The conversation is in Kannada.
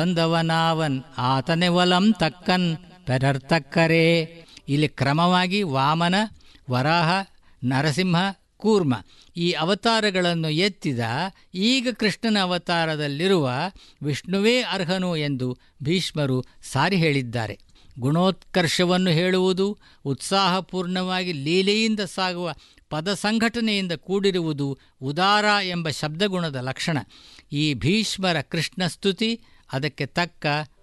ಬಂದವನಾವನ್ ಆತನೆ ಒಲಂ ತಕ್ಕನ್ ಪೆರರ್ತಕ್ಕರೇ ಇಲ್ಲಿ ಕ್ರಮವಾಗಿ ವಾಮನ ವರಾಹ ನರಸಿಂಹ ಕೂರ್ಮ ಈ ಅವತಾರಗಳನ್ನು ಎತ್ತಿದ ಈಗ ಕೃಷ್ಣನ ಅವತಾರದಲ್ಲಿರುವ ವಿಷ್ಣುವೇ ಅರ್ಹನು ಎಂದು ಭೀಷ್ಮರು ಸಾರಿ ಹೇಳಿದ್ದಾರೆ ಗುಣೋತ್ಕರ್ಷವನ್ನು ಹೇಳುವುದು ಉತ್ಸಾಹಪೂರ್ಣವಾಗಿ ಲೀಲೆಯಿಂದ ಸಾಗುವ ಪದ ಸಂಘಟನೆಯಿಂದ ಕೂಡಿರುವುದು ಉದಾರ ಎಂಬ ಶಬ್ದಗುಣದ ಲಕ್ಷಣ ಈ ಭೀಷ್ಮರ ಕೃಷ್ಣ ಸ್ತುತಿ ಅದಕ್ಕೆ ತಕ್ಕ